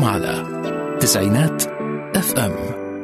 أنتم على تسعينات اف ام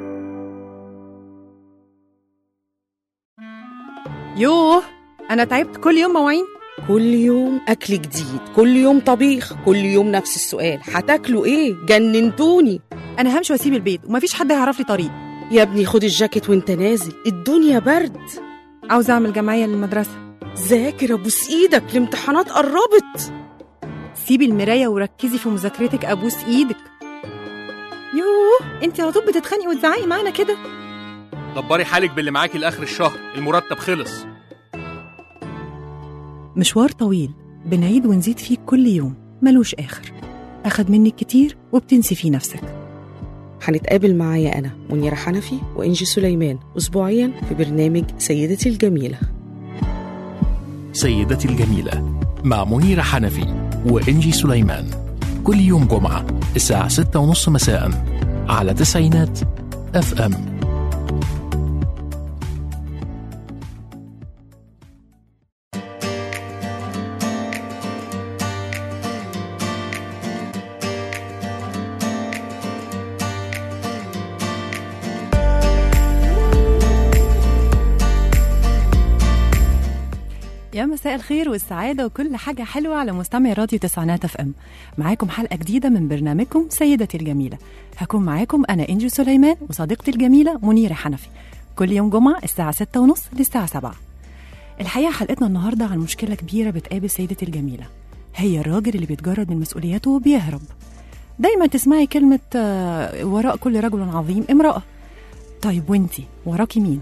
يوه انا تعبت كل يوم مواعين كل يوم أكل جديد كل يوم طبيخ كل يوم نفس السؤال هتاكلوا إيه جننتوني انا همشي واسيب البيت ومفيش حد هيعرف لي طريق يا ابني خد الجاكيت وانت نازل الدنيا برد عاوزه اعمل جمعيه للمدرسه ذاكر ابوس ايدك الامتحانات قربت سيبي المرايه وركزي في مذاكرتك ابوس ايدك يوه انت على طول بتتخانقي وتزعقي معانا كده دبري حالك باللي معاكي لاخر الشهر المرتب خلص مشوار طويل بنعيد ونزيد فيه كل يوم ملوش اخر اخد منك كتير وبتنسي فيه نفسك هنتقابل معايا أنا منيرة حنفي وإنجي سليمان أسبوعيا في برنامج سيدتي الجميلة سيدتي الجميلة مع منيرة حنفي وإنجي سليمان كل يوم جمعة الساعة ستة ونص مساء على تسعينات اف ام يا مساء الخير والسعادة وكل حاجة حلوة على مستمع راديو تسعينات اف ام معاكم حلقة جديدة من برنامجكم سيدتي الجميلة هكون معاكم أنا إنجي سليمان وصديقتي الجميلة منيرة حنفي كل يوم جمعة الساعة ستة ونص للساعة سبعة الحقيقة حلقتنا النهاردة عن مشكلة كبيرة بتقابل سيدتي الجميلة هي الراجل اللي بيتجرد من مسؤولياته وبيهرب دايما تسمعي كلمة آه، وراء كل رجل عظيم امرأة طيب وانتي وراكي مين؟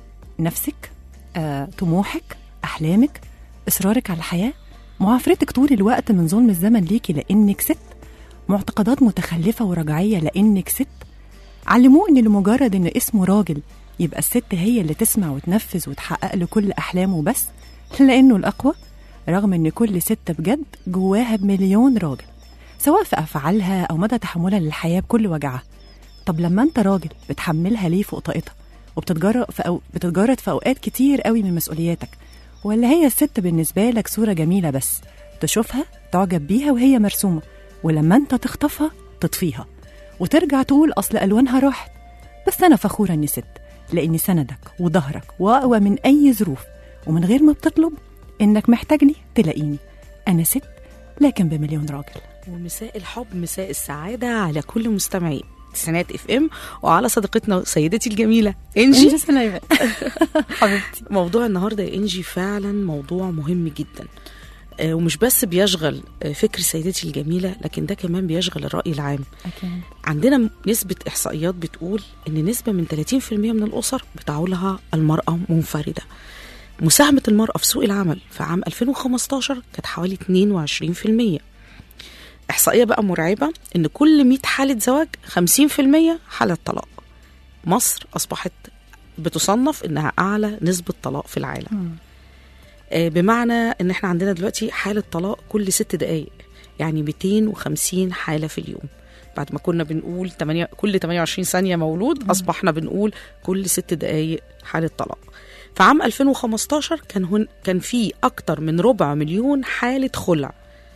نفسك؟ آه، طموحك؟ أحلامك؟ إصرارك على الحياة؟ معافرتك طول الوقت من ظلم الزمن ليكي لأنك ست؟ معتقدات متخلفة ورجعية لأنك ست؟ علموه إن لمجرد إن اسمه راجل يبقى الست هي اللي تسمع وتنفذ وتحقق له كل أحلامه بس لأنه الأقوى رغم إن كل ست بجد جواها بمليون راجل سواء في أفعالها أو مدى تحملها للحياة بكل وجعها طب لما أنت راجل بتحملها ليه فوق طاقتها وبتتجرأ في أو بتتجرد في أوقات كتير قوي من مسؤولياتك ولا هي الست بالنسبة لك صورة جميلة بس تشوفها تعجب بيها وهي مرسومة ولما أنت تخطفها تطفيها وترجع تقول أصل ألوانها راحت بس أنا فخورة إني ست لأني سندك وظهرك وأقوى من أي ظروف ومن غير ما بتطلب إنك محتاجني تلاقيني أنا ست لكن بمليون راجل ومساء الحب مساء السعادة على كل مستمعين تسعينات اف ام وعلى صديقتنا سيدتي الجميلة إنجي سليمان حبيبتي موضوع النهارده يا انجي فعلا موضوع مهم جدا آه، ومش بس بيشغل آه، فكر سيدتي الجميله لكن ده كمان بيشغل الراي العام أكيد عندنا م- نسبه احصائيات بتقول ان نسبه من 30% من الاسر بتعولها المراه منفرده مساهمه المراه في سوق العمل في عام 2015 كانت حوالي 22% احصائيه بقى مرعبه ان كل 100 حاله زواج 50% حاله طلاق مصر اصبحت بتصنف انها اعلى نسبه طلاق في العالم آه، بمعنى ان احنا عندنا دلوقتي حاله طلاق كل ست دقائق يعني 250 حاله في اليوم بعد ما كنا بنقول 8 كل 28 ثانيه مولود اصبحنا بنقول كل ست دقائق حاله طلاق في عام 2015 كان هن كان في اكتر من ربع مليون حاله خلع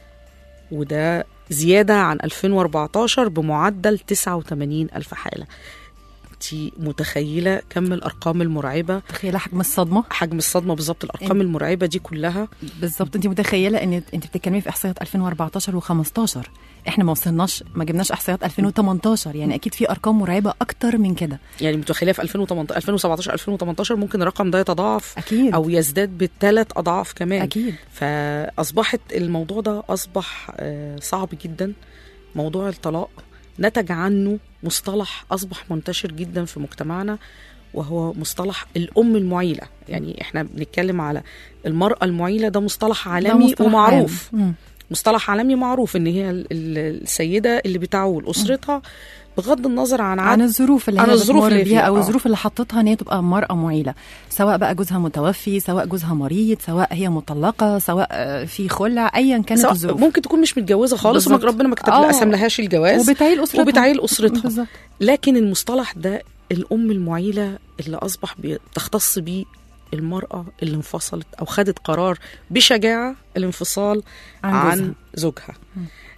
وده زياده عن 2014 بمعدل 89 الف حاله انت متخيله كم الارقام المرعبه تخيلي حجم الصدمة حجم الصدمه بالظبط الارقام المرعبه دي كلها بالظبط انت متخيله ان انت بتتكلمي في احصائيات 2014 و15 احنا ما وصلناش ما جبناش احصائيات 2018 يعني اكيد في ارقام مرعبه اكتر من كده يعني متخيله في 2018 2017 2018 ممكن الرقم ده يتضاعف اكيد او يزداد بالثلاث اضعاف كمان اكيد فاصبحت الموضوع ده اصبح آه، صعب جدا موضوع الطلاق نتج عنه مصطلح اصبح منتشر جدا في مجتمعنا وهو مصطلح الام المعيله يعني احنا بنتكلم على المراه المعيله ده مصطلح ده عالمي مصطلح ومعروف عام. مم. مصطلح عالمي معروف ان هي ال- ال- السيده اللي بتعول اسرتها بغض النظر عن عن عدد الظروف اللي عن هي الظروف بتمر اللي بيها فيها، او آه. الظروف اللي حطتها ان هي تبقى مرأة معيلة سواء بقى جوزها متوفي سواء جوزها مريض سواء هي مطلقة سواء آه، في خلع ايا كانت سواء الظروف ممكن تكون مش متجوزه خالص بالظبط. وما ربنا ما كتب آه. قسم لهاش الجواز وبتعيل اسرتها وبتعيل اسرتها بالظبط لكن المصطلح ده الام المعيله اللي اصبح بتختص بيه المراه اللي انفصلت او خدت قرار بشجاعه الانفصال عن عن, جوزها. عن زوجها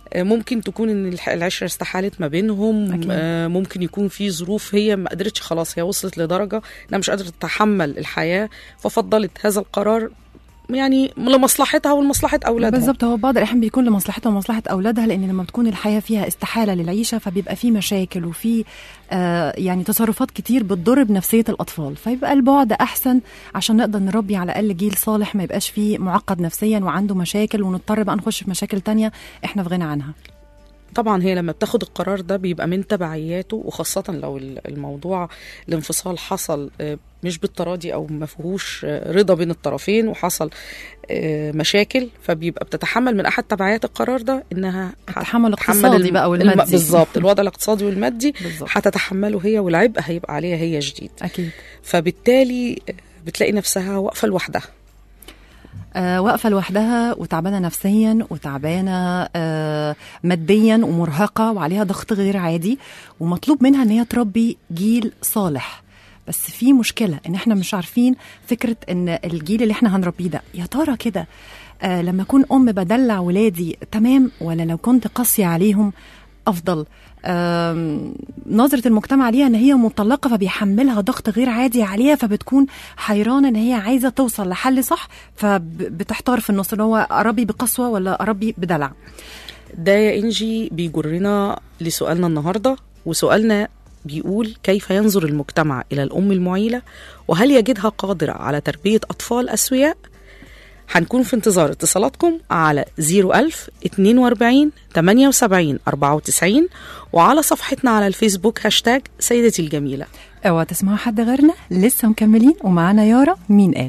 آه، ممكن تكون ان الح- العشره استحالت ما بينهم أكيد. آه، ممكن يكون في ظروف هي ما قدرتش خلاص هي وصلت لدرجه انها مش قادره تتحمل الحياه ففضلت هذا القرار يعني لمصلحتها ولمصلحه اولادها بالظبط هو بعض الاحيان بيكون لمصلحتها ومصلحه اولادها لان لما بتكون الحياه فيها استحاله للعيشه فبيبقى في مشاكل وفي آه يعني تصرفات كتير بتضر بنفسيه الاطفال فيبقى البعد احسن عشان نقدر نربي على الاقل جيل صالح ما يبقاش فيه معقد نفسيا وعنده مشاكل ونضطر بقى نخش في مشاكل تانية احنا في غنى عنها طبعا هي لما بتاخد القرار ده بيبقى من تبعياته وخاصة لو ال- الموضوع الانفصال حصل آه، مش بالتراضي او ما فيهوش آه، رضا بين الطرفين وحصل آه، مشاكل فبيبقى بتتحمل من احد تبعيات القرار ده انها التحمل هتتحمل الاقتصادي الم- بقى الم- والمادي. بالظبط الوضع الاقتصادي والمادي بالظبط. هتتحمله هي والعبء هيبقى عليها هي جديد اكيد فبالتالي آه، بتلاقي نفسها واقفة لوحدها آه واقفه لوحدها وتعبانه نفسيا وتعبانه آه ماديا ومرهقه وعليها ضغط غير عادي ومطلوب منها ان هي تربي جيل صالح بس في مشكله ان احنا مش عارفين فكره ان الجيل اللي احنا هنربيه ده يا ترى كده آه لما اكون ام بدلع ولادي تمام ولا لو كنت قاسيه عليهم افضل آم، نظرة المجتمع ليها ان هي مطلقة فبيحملها ضغط غير عادي عليها فبتكون حيرانة ان هي عايزة توصل لحل صح فبتحتار في النص ان هو اربي بقسوة ولا اربي بدلع ده يا انجي بيجرنا لسؤالنا النهارده وسؤالنا بيقول كيف ينظر المجتمع الى الام المعيله وهل يجدها قادره على تربيه اطفال اسوياء هنكون في انتظار اتصالاتكم على 01000 42 78 94 وعلى صفحتنا على الفيسبوك هاشتاج سيدتي الجميله اوعى تسمعوا حد غيرنا لسه مكملين ومعانا يارا مين قال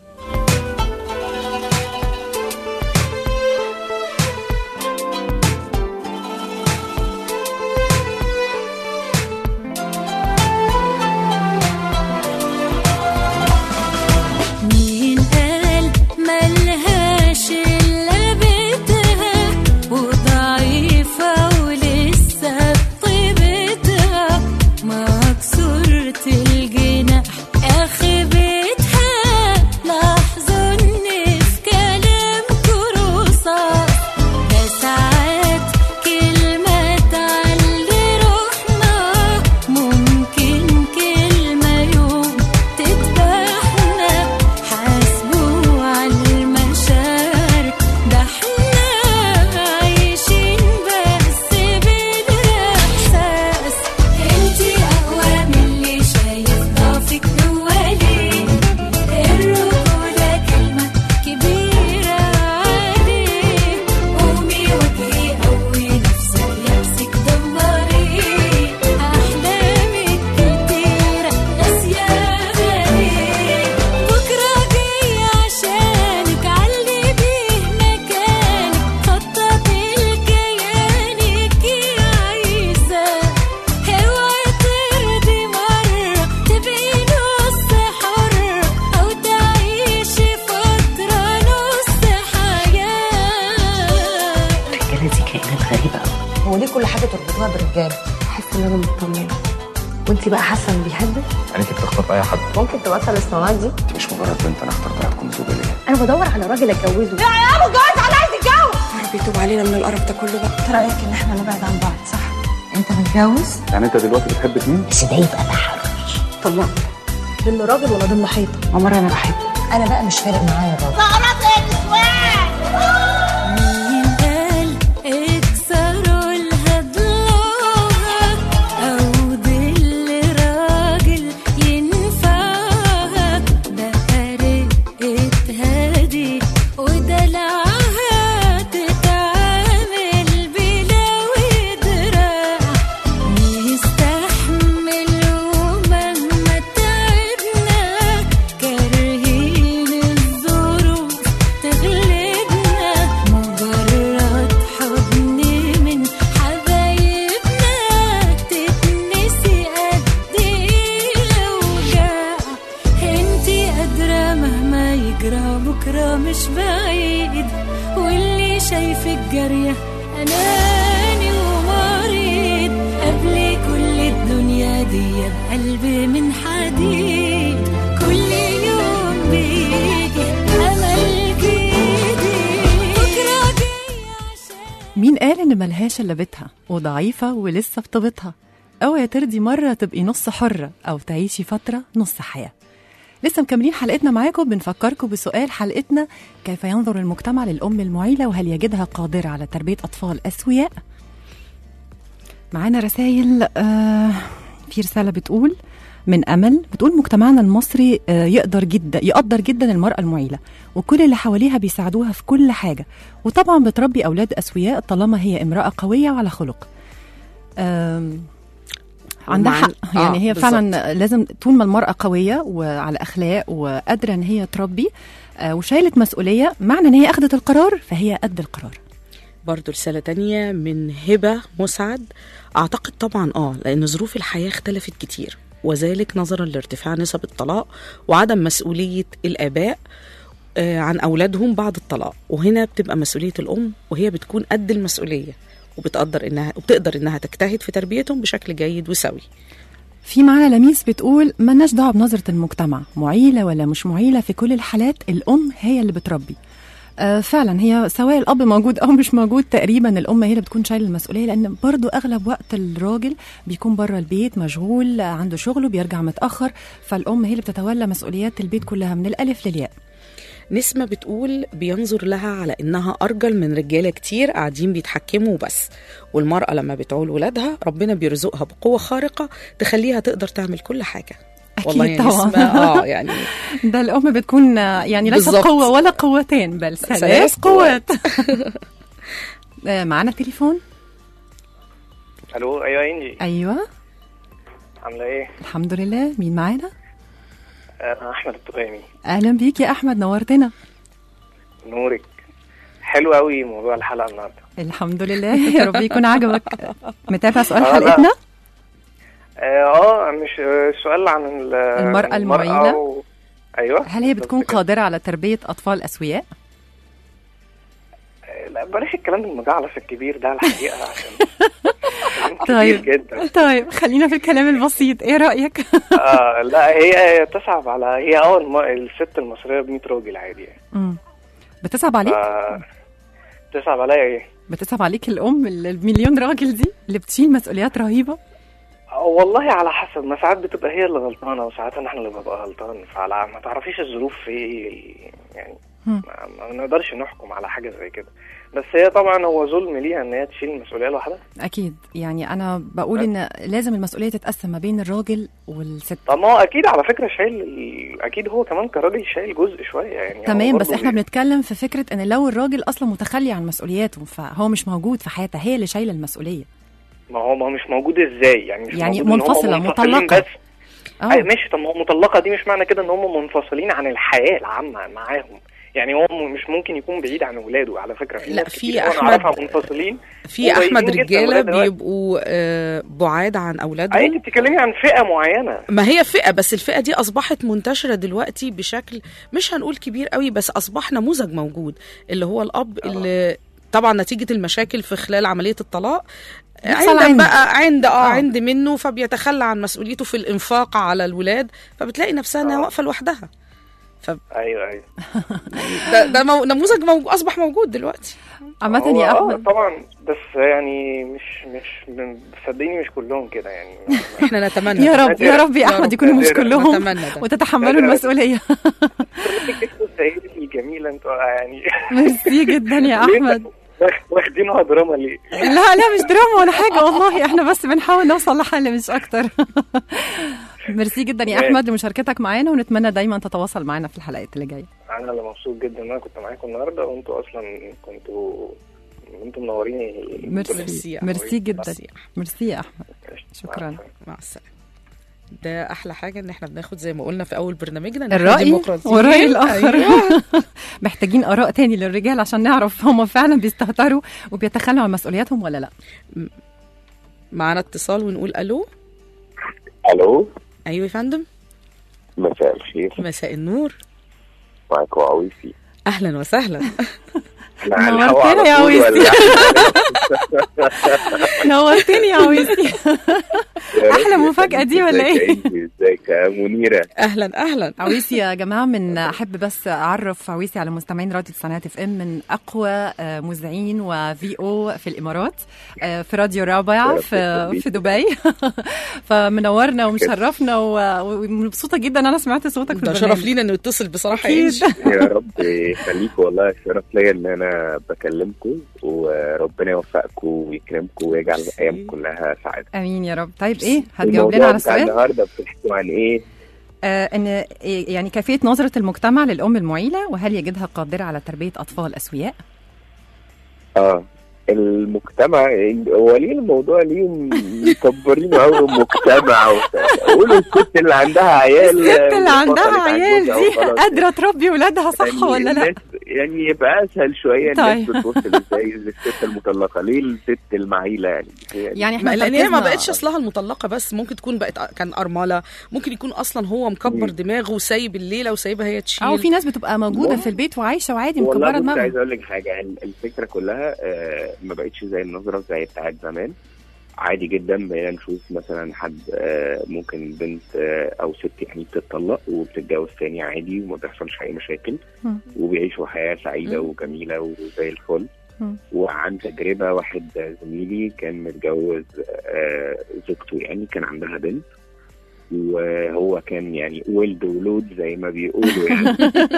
مين قال ملهاش إلا بيتها وضعيفة ولسه بطيبتها مكسورة الجناح آخي بيتها لاحظوا إن في كلامكوا رصاص ده ساعات كلمة تعلي روحنا ممكن كلمة يوم تذبحنا حاسبوا على المشاعر ده احنا عايشين بس بالإحساس انتي أقوى من اللي شايف ضعفك جوالي الرجولة كلمة كبيرة عليه قومي واجري قوي نفسك نفسك دمري أحلامك كتيرة ناسياها ليه بكرة جاي عشانك علي بيه مكانك خططي لكيانك يا عيسى اوعي ترضي مرة تبقي نص حرة أو تعيشي فترة نص حياة الرجاله دي كائنات غريبه قوي هو ليه كل حاجه تربطوها برجاله حاسه ان انا مطمنه وانت بقى حاسه انه بيحبك يعني انت بتخطب اي حد ممكن توصل الاسطوانات دي انت مش مجرد بنت انا اخترتها تكون زوجة ليا انا بدور على راجل اتجوزه ربي يتوب علينا من القرف ده كله بقى ايه رايك ان احنا نبعد عن بعض صح انت متجوز يعني انت دلوقتي بتحب مين؟ بس ده يبقى تحرش طلقت ضمن راجل ولا ضمن حيطه عمر انا بحبك انا بقى مش فارق معايا الراجل مين قال اكسروا الهضلوها أو دل راجل ينفعها بقى رقتها دي ودلعها تتعامل بلا ودراع يستحمل ومهما تعبنا كارهين الظروف تغلبنا مجرد حضن من حبايبنا تتنسي قد ايه الأوجاع انتي قادرة مهما يجرى بكرة مش بعيد واللي شايفك جارية أناني ومريض قبل كل الدنيا دي بقلب من حديد كل يوم بيجي أمل جديد بكرة جاي عشان مين قال ان الأم ملهاش إلا بيتها وضعيفة ولسه في طيبتها أوعي ترضي مرة تبقي نص حرة أو تعيشي فترة نص حياة لسه مكملين حلقتنا معاكم بنفكركم بسؤال حلقتنا كيف ينظر المجتمع للأم المعيلة وهل يجدها قادرة على تربية أطفال أسوياء معانا رسائل آه في رسالة بتقول من أمل بتقول مجتمعنا المصري آه يقدر جدا يقدر جدا المرأة المعيلة وكل اللي حواليها بيساعدوها في كل حاجة وطبعا بتربي أولاد أسوياء طالما هي امرأة قوية وعلى خلق آم، عندها ومع- حق آه، يعني هي بالظبط. فعلا لازم طول ما المرأة قوية وعلى أخلاق وقادرة إن هي تربي آه، وشايلة مسؤولية معنى إن هي أخذت القرار فهي قد القرار برضو رسالة تانية من هبة مسعد أعتقد طبعا آه لأن ظروف الحياة اختلفت كتير وذلك نظرا لارتفاع نسب الطلاق وعدم مسؤولية الآباء آه، عن أولادهم بعد الطلاق وهنا بتبقى مسؤولية الأم وهي بتكون قد المسؤولية وبتقدر إنها وبتقدر إنها تجتهد في تربيتهم بشكل جيد وسوي في معانا لميس بتقول ملناش دعوه بنظره المجتمع معيله ولا مش معيله في كل الحالات الام هي اللي بتربي آه فعلا هي سواء الاب موجود او مش موجود تقريبا الام هي اللي بتكون شايله المسؤوليه لان برضو اغلب وقت الراجل بيكون بره البيت مشغول آه، عنده شغله بيرجع متاخر فالام هي اللي بتتولى مسؤوليات البيت كلها من الالف للياء نسمة بتقول بينظر لها على إنها أرجل من رجالة كتير قاعدين بيتحكموا بس والمرأة لما بتعول ولادها ربنا بيرزقها بقوة خارقة تخليها تقدر تعمل كل حاجة أكيد والله يا طبعاً. نسمة اه يعني ده الام بتكون آه، يعني ليست بالظبط. قوه ولا قوتين بل ثلاث ثلاث قوات آه، معانا تليفون الو ايوه انجي ايوه عامله ايه الحمد لله مين معانا انا احمد التقامي اهلا بيك يا احمد نورتنا نورك حلو قوي موضوع الحلقه النهارده الحمد لله يا رب يكون عجبك متابع سؤال آه، لا. حلقتنا اه آه، مش آه، السؤال عن ال- المرأة عن المعيلة. و... ايوه هل هي بتكون بالظبط كده. قادرة على تربية أطفال أسوياء؟ آه، لا بلاش الكلام المجعلص الكبير ده الحقيقه عشان كلام كبير طيب جدا طيب خلينا في الكلام البسيط إيه رأيك؟ آه لا هي تصعب على هي اه الم... الست المصريه ب 100 راجل عادي يعني مم. بتصعب عليك؟ آه تصعب عليا ايه بتصعب عليك الأم ال- المليون راجل دي اللي بتشيل مسؤوليات رهيبة؟ آه، والله على حسب ما ساعات بتبقى هي اللي غلطانه وساعات احنا اللي بنبقى غلطان فعلى ما تعرفيش الظروف في ايه يعني هم. ما, ما نقدرش نحكم على حاجه زي كده بس هي طبعا هو ظلم ليها ان هي تشيل المسؤوليه لوحدها أكيد يعني أنا بقول إن لازم المسؤولية تتقسم ما بين الراجل والست طب ما هو اكيد على فكره شايل ال- اكيد هو كمان كراجل شايل جزء شويه يعني هو تمام بس برضه احنا بي- بنتكلم في فكرة إن لو الراجل أصلا متخلي عن مسؤولياته فهو مش موجود في حياتها هي اللي شايلة المسؤولية ما هو ما هو مش موجود ازاي يعني مش يعني موجود إن هم منفصلة، منفصلين مطلقة. بس اه أي ماشي طب ما هو مطلقه دي مش معنى كده ان هم منفصلين عن الحياه العامه معاهم يعني هو م- مش ممكن يكون بعيد عن اولاده على فكره في لا، ناس في كتير أنا أحمد- اعرفها منفصلين في قريبين احمد جداً رجاله لغاية دلوقتي. بيبقوا آه، بعاد عن اي انت اولادهم بتتكلمي عن فئه معينه ما هي فئه بس الفئه دي اصبحت منتشره دلوقتي بشكل مش هنقول كبير قوي بس اصبح نموذج موجود اللي هو الاب اللي طبعا نتيجه المشاكل في خلال عمليه الطلاق بيحصل عند عند. بقى عند اه آه. عند منه فبيتخلى عن مسؤوليته في الانفاق على الولاد فبتلاقي نفسها انها آه. واقفه لوحدها ايوه ايوه ده, ده مو نموذج موجود اصبح موجود دلوقتي عامة هو يا آه أحمد طبعا بس يعني مش مش صدقيني مش كلهم كده يعني احنا نتمنى يا رب يا رب يا يا أحمد رب. يكونوا مش نتمنى كلهم نتمنى ده وتتحملوا المسؤولية انتوا سيدتي الجميله انتوا يعني ميرسي جدا يا ليه أحمد واخ- واخدينها دراما ليه؟ لا لا مش دراما ولا حاجة والله احنا بس بنحاول نوصل لحل مش أكتر ميرسي جدا يا ماشي. أحمد لمشاركتك معانا ونتمنى دايما تتواصل معانا في الحلقات اللي جاية انا اللي مبسوط جدا ان انا كنت معاكم النهارده وانتوا اصلا كنتوا انتوا منوريني ميرسي ميرسي يا ميرسي جدا ميرسي. ميرسي يا أحمد ماشي. شكراً. مع السلامة. مع السلامه ده احلى حاجه ان احنا بناخد زي ما قلنا في اول برنامجنا إن إحنا الرأي ديمقراطيين. والرأي الآخر أيوة. محتاجين آراء تاني للرجال عشان نعرف هم فعلا بيستهتروا وبيتخلوا عن مسؤولياتهم ولا لا معانا اتصال ونقول الو الو ايوه يا فندم مساء الخير مساء النور معاكم عويسي اهلا وسهلا أنا على نورتنا الهوا على يا طول عويسي. ولا- نورتني يا عويسي يا أحلى رب مفاجأة دي يخليك. ولا إيه؟ ازيك يا إنجي؟ ازيك يا منيره اهلا اهلا عويسي يا جماعه من احب بس اعرف عويسي على مستمعين راديو تسعينات اف ام من اقوى آه، مذيعين وفي او في الامارات آه، في راديو رابع في في دبي فمنورنا ومشرفنا و- ومبسوطه جدا ان انا سمعت صوتك في ده البرنامج شرف لينا انه يتصل بصراحه أكيد. انجي يا رب يخليك والله شرف ليا ان انا بكلمكم وربنا يوفقكم ويكرمكم ويجعل الايام كلها سعاده امين يا رب طيب ايه هتجاوب لنا الموضوع على بتاع السؤال النهارده بتحكوا عن ايه؟ آه ان إيه يعني كيفيه نظره المجتمع للام المعيله وهل يجدها قادره على تربيه اطفال اسوياء اه المجتمع هو ليه الموضوع ليه مكبرينه قوي مجتمع وبتاع. قولوا الست اللي عندها عيال الست اللي عندها انفصلت عن عيال جوزها دي وخلاص. قادره تربي ولادها صح يعني ولا لا الناس يعني يبقى اسهل شويه الناس طيب. بتبص ازاي للست المطلقه ليه الست المعيله يعني هي يعني احنا ما- لان هي ما تركيزنا- بقتش اصلها المطلقه بس ممكن تكون بقت كان ارمله ممكن يكون اصلا هو مكبر دماغه وسايب الليله وسايبها هي تشيل او في ناس بتبقى موجوده والله. في البيت وعايشه وعادي والله مكبره بص دماغها عايز اقول لك حاجه ال- الفكره كلها آه، ما بقتش زي النظره زي بتاعت زمان عادي جدا بقينا نشوف مثلا حد آه، ممكن بنت آه، او ست يعني بتطلق وبتتجوز تاني عادي وما بيحصلش اي مشاكل مم. وبيعيشوا حياه سعيده مم. وجميله وزي الفل مم. وعن تجربه واحد زميلي كان متجوز آه، زوجته يعني كان عندها بنت وهو كان يعني ولد ولود زي ما بيقولوا يعني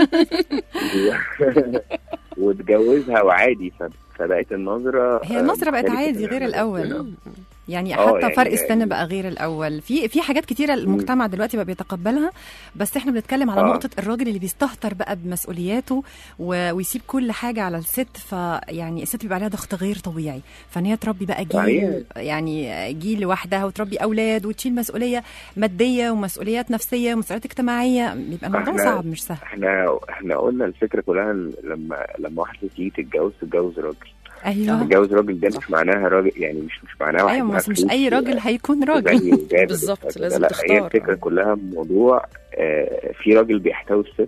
و- واتجوزها وعادي ف- فبقت النظره هي آه، النظرة بقت مختلفة عادي غير تماماً. الأول. يعني آه، حتى يعني- فرق السن يعني- بقى غير الاول في في حاجات كتيره المجتمع دلوقتي بقى بيتقبلها بس احنا بنتكلم على آه. نقطه الراجل اللي بيستهتر بقى بمسؤولياته و- ويسيب كل حاجه على الست فيعني الست بيبقى عليها ضغط غير طبيعي فان هي تربي بقى جيل صحيح. يعني جيل لوحدها وتربي اولاد وتشيل مسؤوليه ماديه ومسؤوليات نفسيه ومسؤوليات اجتماعيه بيبقى الموضوع إحنا- صعب مش سهل احنا احنا قلنا الفكره كلها إن لما لما واحده تيجي تتجوز تتجوز راجل ايوه تتجوز راجل ده مش معناها راجل يعني مش مش معناها واحد ايوه معاه بس مش فلوس اي راجل هيكون راجل زي وجابر بالظبط، وكذا. لازم لا تختار. هي الفكره كلها موضوع آه في راجل بيحتوي الست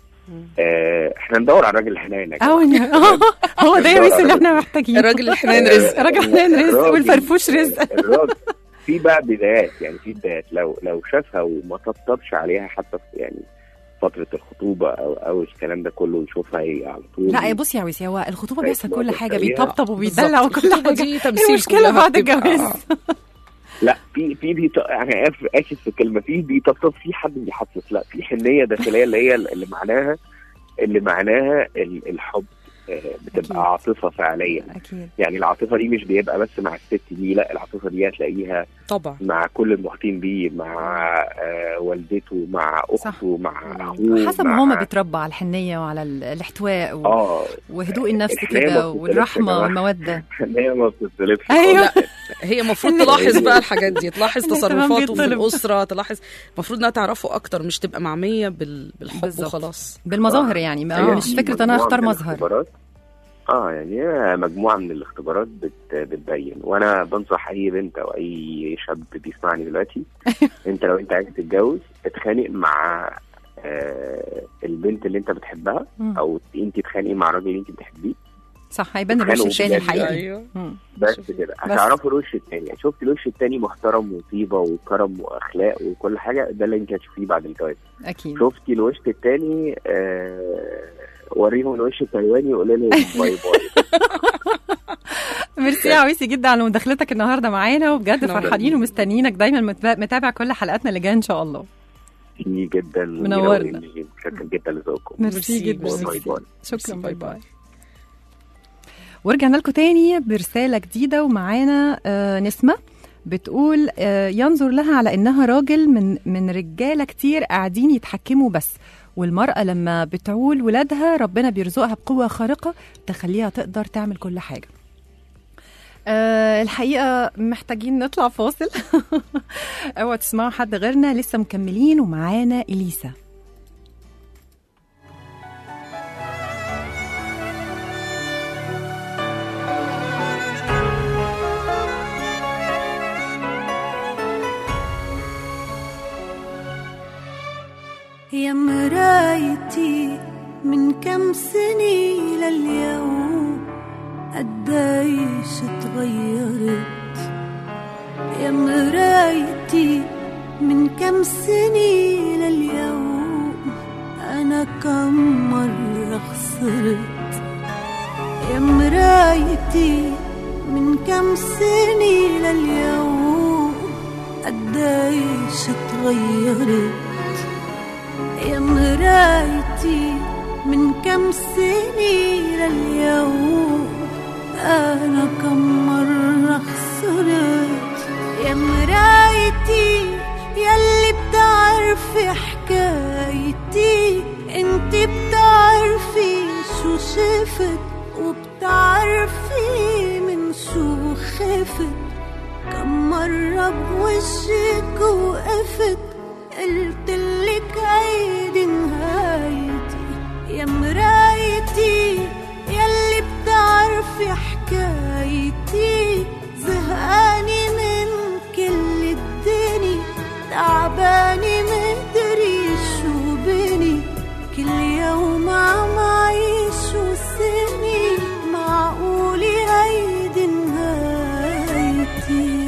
آه احنا ندور على الراجل الحنين يا أو جماعة. هو ده يا بس اللي احنا محتاجينه الراجل الحنان رزق الراجل الحنان رزق الراجل- والفرفوش رزق الراجل في بقى بدايات يعني في بدايات لو لو شافها وما طبطبش عليها حتى في يعني فترة الخطوبة أو أو الكلام ده كله يشوفها هي على طول لا يا بصي يا ويسي هو الخطوبه طيب، بيحصل ما كل حاجه تخليها- بيطبطب وبيدلع بالظبط. وكل الخطوبة حاجه دي تمثيل المشكله كلها بعد بتبقى- الجواز لا في في بيط... انا اسف اسف في الكلمه في بيطبطب في حد بيحسس لا في حنيه داخليه اللي هي اللي معناها اللي معناها ال- الحب آه، بتبقى أكيد. عاطفه فعليا اكيد يعني العاطفه دي مش بيبقى بس مع الست دي لا العاطفه دي هتلاقيها طبعا مع كل المحيطين بيه مع آه والدته مع اخته مع اخوه حسب مع... ما هما بيتربى على الحنيه وعلى ال- الاحتواء و... اه وهدوء النفس الحنية ما كده بتختلفش يا والرحمه جماعة. والموده هي ما بتتطلبش أيوة. خالص. هي المفروض اللي- تلاحظ بقى الحاجات دي تلاحظ الاهتمام تصرفاته في بيطلب. الاسره تلاحظ المفروض انها تعرفه اكتر مش تبقى معميه بال... بالحب بالظبط. وخلاص بالمظاهر يعني ما هي مش دي فكره انا مجموعة اختار من مظهر الاختبارات. اه يعني هي مجموعه من الاختبارات بت بتبين وانا بنصح اي بنت او اي شاب بيسمعني دلوقتي انت لو انت عايز تتجوز اتخانق مع آه البنت اللي انت بتحبها مم. او انت تتخانقي مع الراجل اللي انت بتحبيه صح هيبان الوش اتخانقوا التاني بجد. الحقيقي ايوه مم. بس شوفي. كده بس. هتعرفوا الوش التاني يعني شفت الوش التاني محترم وطيبه وكرم واخلاق وكل حاجه ده اللي انت هتشوفيه بعد الجواز اكيد شفتي الوش التاني آه وريهم الوش التايواني وقولي لهم باي باي ميرسي يا عويسي جدا على مداخلتك النهارده معانا وبجد نورك. فرحانين ومستنيينك دايما متابع- متابع كل حلقاتنا اللي جايه ان شاء الله كتير جدا منورنا. شكرا جدا لذوقكم ميرسي ميرسي، جدا ميرسي. باي باي شكرا باي باي باي. باي ورجعنا لكم تاني برسالة جديدة ومعانا آه نسمة بتقول آه ينظر لها على انها راجل من من رجاله كتير قاعدين يتحكموا بس والمرأة لما بتعول ولادها ربنا بيرزقها بقوة خارقة تخليها تقدر تعمل كل حاجة أه الحقيقة محتاجين نطلع فاصل اوعوا تسمعوا حد غيرنا لسه مكملين ومعانا إليسا يا مرايتي من كم سنة لليوم قديش اتغيرت يا مرايتي من كم سنة لليوم أنا كم مرة خسرت يا مرايتي من كم سنة لليوم قديش تغيرت يا مرايتي من كم سنة لليوم أنا كم مرة خسرت يا مرايتي يلي بتعرفي حكايتي انت بتعرفي شو شفت وبتعرفي من شو خفت كم مرة بوشك وقفت قلتلك عيدي نهايتي يا مرايتي يلي بتعرفي حكايتي زهقاني من كل الدنيا تعباني مدري شو بني كل يوم عم عيش وسني معقولي هيدي نهايتي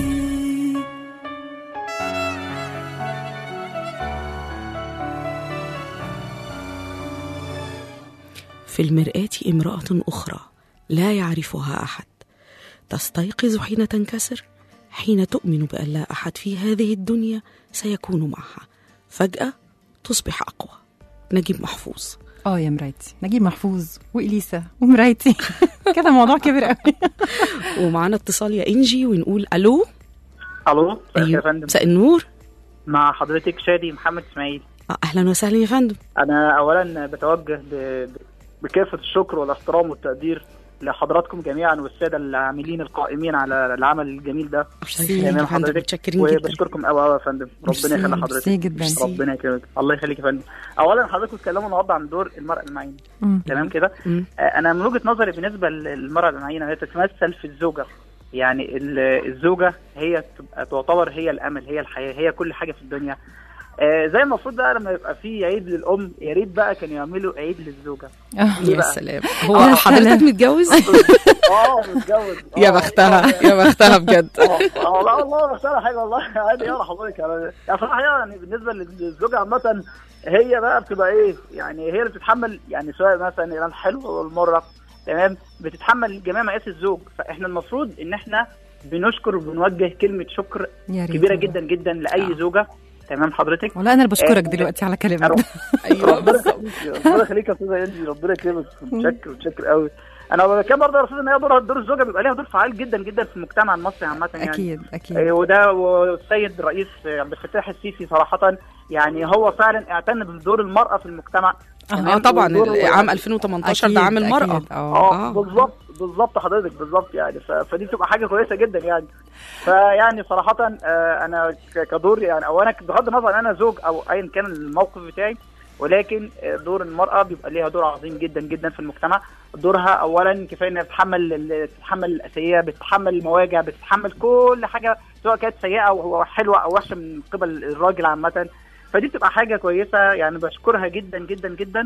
في المرآة امرأة أخرى لا يعرفها أحد تستيقظ حين تنكسر حين تؤمن بأن لا أحد في هذه الدنيا سيكون معها فجأة تصبح أقوى نجيب محفوظ اه يا مرايتي نجيب محفوظ واليسا ومرايتي كده الموضوع كبر قوي ومعانا اتصال يا إنجي ونقول ألو الو يا أيوة فندم مساء النور مع حضرتك شادي محمد اسماعيل آه، أهلا وسهلا يا فندم انا اولا بتوجه ب... ب- بكافه الشكر والاحترام والتقدير لحضراتكم جميعا والساده العاملين القائمين على العمل الجميل ده ميرسي تمام يا فندم حضرتك متشكرين جدا وبشكركم قوي قوي يا فندم ميرسي، ربنا يخلي ميرسي حضرتك جدا ربنا يكرمك الله يخليك يا فندم اولا حضرتك بتتكلموا النهارده عن دور المراه المعينه مم. تمام كده مم. آه، انا من وجهه نظري بالنسبه للمراه المعينه هي تتمثل في الزوجه يعني ال- الزوجه هي تبقى تعتبر هي الامل هي الحياه هي كل حاجه في الدنيا آه، زي المفروض بقى لما يبقى في عيد للام يا ريت بقى كانوا يعملوا عيد للزوجه آه. ليه يا بقى؟ سلام يا هو سلام. حضرتك متجوز اه متجوز يا آه، بختها آه، يا بختها بجد اه آه، لا والله بس انا حاجه والله عادي يلا حضرتك يعني صراحه يعني بالنسبه للزوجه عامه هي بقى بتبقى ايه يعني هي اللي بتتحمل يعني سواء مثلا الحلو والمره تمام بتتحمل جميع مقاس الزوج فاحنا المفروض ان احنا بنشكر وبنوجه كلمه شكر يا ريت كبيره والله. جدا جدا لاي زوجه تمام حضرتك والله انا اللي بشكرك آه، دلوقتي على كلامك ده ايوه ربنا بالظبط يخليك ربنا يخليك يا استاذه انجي ربنا يكرمك متشكر متشكر قوي انا كان برضه يا استاذ ان هي دور دور الزوجه بيبقى ليها دور فعال جدا جدا في المجتمع المصري عامه يعني اكيد اكيد إيه، وده والسيد الرئيس عبد الفتاح السيسي صراحه يعني هو فعلا اعتنى بدور المراه في المجتمع اه طبعا ودور- عام 2018 أكيد، ده عام المرأة أكيد، اه آه. بالظبط بالظبط حضرتك بالظبط يعني ف- فدي بتبقى حاجه كويسه جدا يعني فيعني صراحه آه، انا ك- كدور يعني او انا بغض النظر ان انا زوج او ايا كان الموقف بتاعي ولكن آه، دور المراه بيبقى ليها دور عظيم جدا جدا في المجتمع دورها اولا كفايه انها بتتحمل ال- بتتحمل الاسيه بتتحمل المواجع بتتحمل كل حاجه سواء كانت سيئه او حلوه او وحشه من قبل الراجل عامه فدي بتبقى حاجه كويسه يعني بشكرها جدا جدا جدا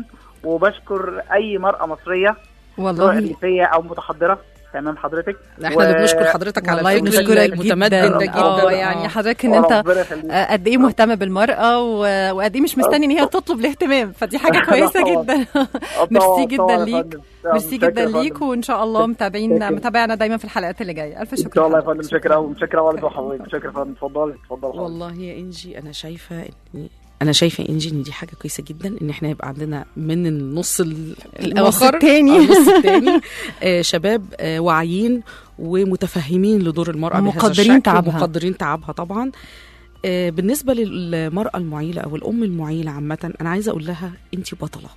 وبشكر اي مراه مصريه سواء والله ريفيه او متحضره تمام حضرتك احنا اللي بنشكر حضرتك على والله الفكر بنشكرك المتمدن ده جدا جدا اه يعني آه. حضرتك ان انت ربنا يخليك. آه، قد ايه مهتم بالمرأة و- وقد ايه مش مستني ان هي تطلب الاهتمام فدي حاجة كويسة طبعاً. جدا آه، ميرسي طبعاً، جدا طبعاً يا ليك. فندم. ميرسي متشكر جدا يا فندم. ليك وان شاء الله متابعين شكراً. متابعنا دايما في الحلقات اللي جايه الف ان شكر شاء الله يا لحضرتك. فندم متشكر قوي متشكر قوي لحضرتك متشكر يا فندم اتفضلي اتفضلي حضرتك. والله يا انجي انا شايفه ان انا شايفه يا انجي ان دي حاجه كويسه جدا ان احنا يبقى عندنا من النص ال- النص الاخر التاني. آه، النص التاني آه، شباب آه، واعيين ومتفهمين لدور المراه بهذا ومقدرين الشكل تعبها. ومقدرين تعبها طبعا آه، بالنسبه للمراه المعيله او الام المعيله عامه انا عايزه اقول لها انت بطله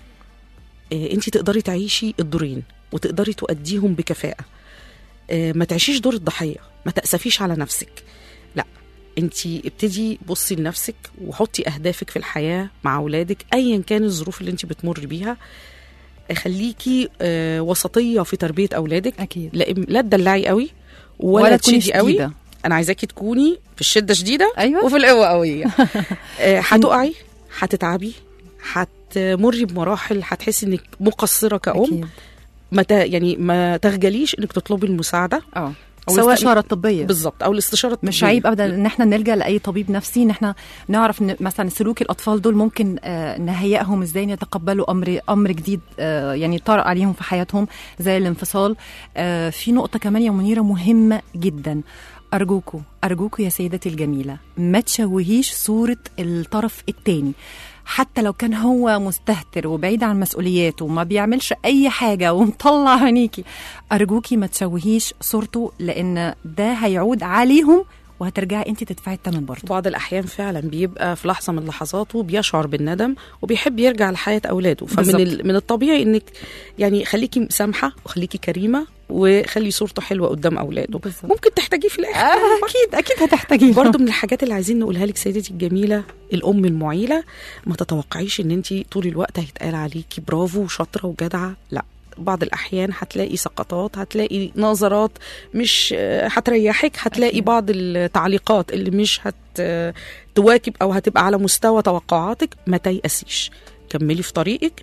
انت تقدري تعيشي الدورين وتقدري تؤديهم بكفاءه آه، ما تعيشيش دور الضحيه ما تأسفيش على نفسك لا انت ابتدي بصي لنفسك وحطي اهدافك في الحياه مع اولادك ايا كان الظروف اللي انت بتمر بيها خليكي آه، وسطيه في تربيه اولادك اكيد لا لا تدلعي قوي ولا, ولا تكوني تشدي قوي شديدة. انا عايزاكي تكوني في الشده شديده ايوه وفي القوه قويه آه، هتقعي هتتعبي هتمري بمراحل هتحسي انك مقصره كأم اكيد ما ت... يعني ما تخجليش انك تطلبي المساعده اه او سواء- الاستشاره الطبيه بالظبط او الاستشاره الطبيه مش عيب ابدا ان احنا نلجا لاي طبيب نفسي ان احنا نعرف إن مثلا سلوك الاطفال دول ممكن آه، نهيئهم ازاي يتقبلوا امر امر جديد آه، يعني طرأ عليهم في حياتهم زي الانفصال آه، في نقطه كمان يا منيره مهمه جدا ارجوكوا ارجوكوا يا سيدتي الجميله ما تشوهيش صوره الطرف التاني حتى لو كان هو مستهتر وبعيد عن مسؤولياته وما بيعملش اي حاجه ومطلع عينيكي ارجوكي ما تشوهيش صورته لان ده هيعود عليهم وهترجعي انت تدفعي الثمن برضه بعض الأحيان فعلا بيبقى في لحظة من لحظاته بيشعر بالندم وبيحب يرجع لحياة أولاده فمن بالظبط. ال... من الطبيعي إنك يعني خليكي سامحة وخليكي كريمة وخلي صورته حلوة قدام أولاده بالظبط. ممكن تحتاجيه في الآخر اكيد اكيد هتحتاجيه برضه من الحاجات اللي عايزين نقولها لك سيدتي الجميله الام المعيله ما تتوقعيش ان انت طول الوقت هيتقال عليكي برافو وشاطره وجدعه لا بعض الاحيان هتلاقي سقطات هتلاقي نظرات مش آه، هتريحك هتلاقي أكيد. بعض التعليقات اللي مش هت آه، تواكب او هتبقى على مستوى توقعاتك ما تيأسيش كملي في طريقك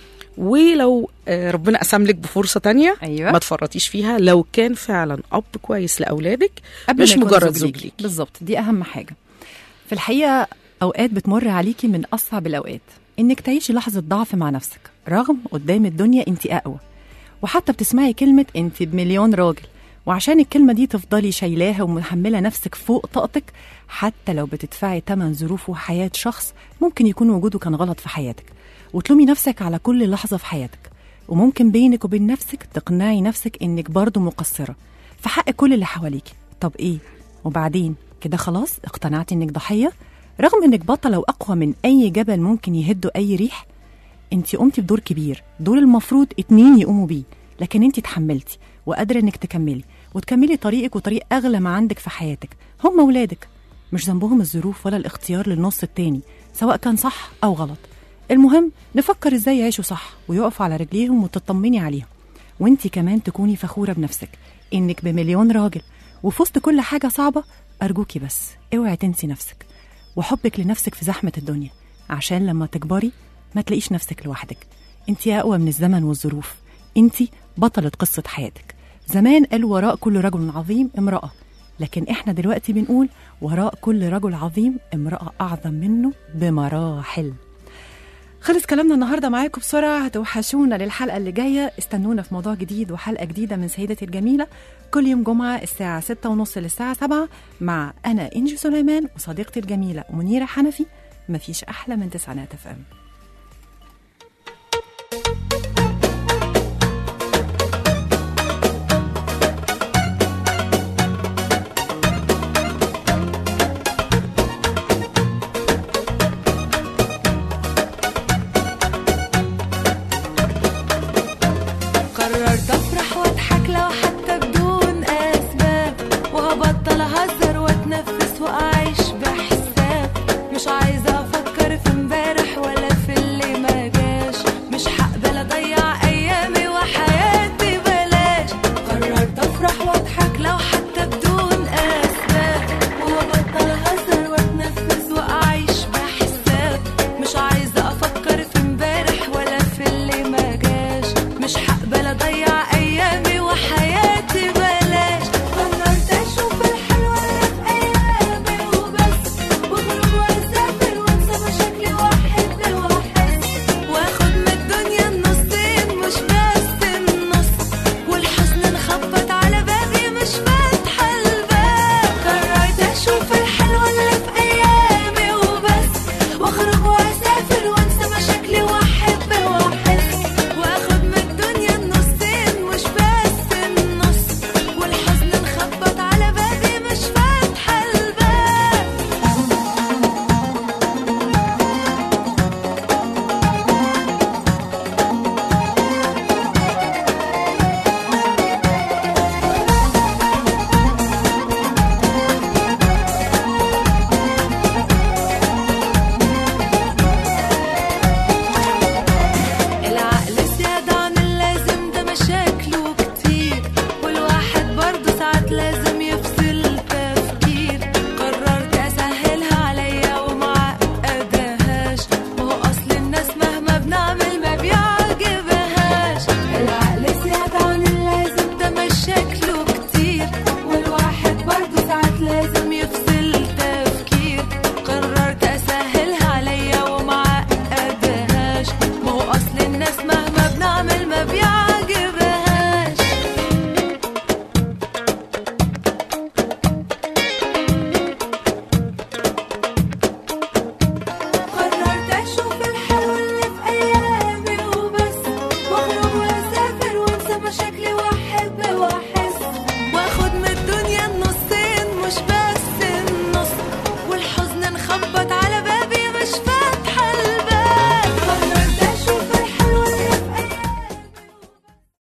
ولو آه، ربنا قسم لك بفرصه تانية ايوه ما تفرطيش فيها لو كان فعلا اب كويس لاولادك قبل مش ما يكون مجرد زوج زوج ليكي. ليكي. بالظبط دي اهم حاجه في الحقيقه اوقات بتمر عليكي من اصعب الاوقات انك تعيشي لحظه ضعف مع نفسك رغم قدام الدنيا انت اقوى وحتى بتسمعي كلمه انت بمليون راجل وعشان الكلمة دي تفضلي شايلاها ومحملة نفسك فوق طاقتك حتى لو بتدفعي تمن ظروف وحياة شخص ممكن يكون وجوده كان غلط في حياتك وتلومي نفسك على كل لحظة في حياتك وممكن بينك وبين نفسك تقنعي نفسك انك برضه مقصرة في حق كل اللي حواليكي طب ايه وبعدين كده خلاص اقتنعتي انك ضحية رغم انك بطلة واقوى من اي جبل ممكن يهده اي ريح انت قمتي بدور كبير دور المفروض اتنين يقوموا بيه لكن انت اتحملتي وقادرة انك تكملي وتكملي طريقك وطريق اغلى ما عندك في حياتك هم ولادك مش ذنبهم الظروف ولا الاختيار للنص التاني سواء كان صح او غلط المهم نفكر ازاي يعيشوا صح ويقفوا على رجليهم وتطمني عليهم وانت كمان تكوني فخورة بنفسك انك بمليون راجل وفي وسط كل حاجة صعبة أرجوكي بس اوعي تنسي نفسك وحبك لنفسك في زحمة الدنيا عشان لما تكبري ما تلاقيش نفسك لوحدك انت أقوى من الزمن والظروف انت بطلة قصة حياتك زمان قال وراء كل رجل عظيم امرأة لكن احنا دلوقتي بنقول وراء كل رجل عظيم امرأة أعظم منه بمراحل خلص كلامنا النهارده معاكم بسرعه هتوحشونا للحلقه اللي جايه استنونا في موضوع جديد وحلقه جديده من سيدتي الجميله كل يوم جمعه الساعه ستة ونص للساعه سبعة مع انا انجي سليمان وصديقتي الجميله منيره حنفي مفيش احلى من تسعينات اف ام قررت افرح واضحك لو حتى بدون اسباب وابطل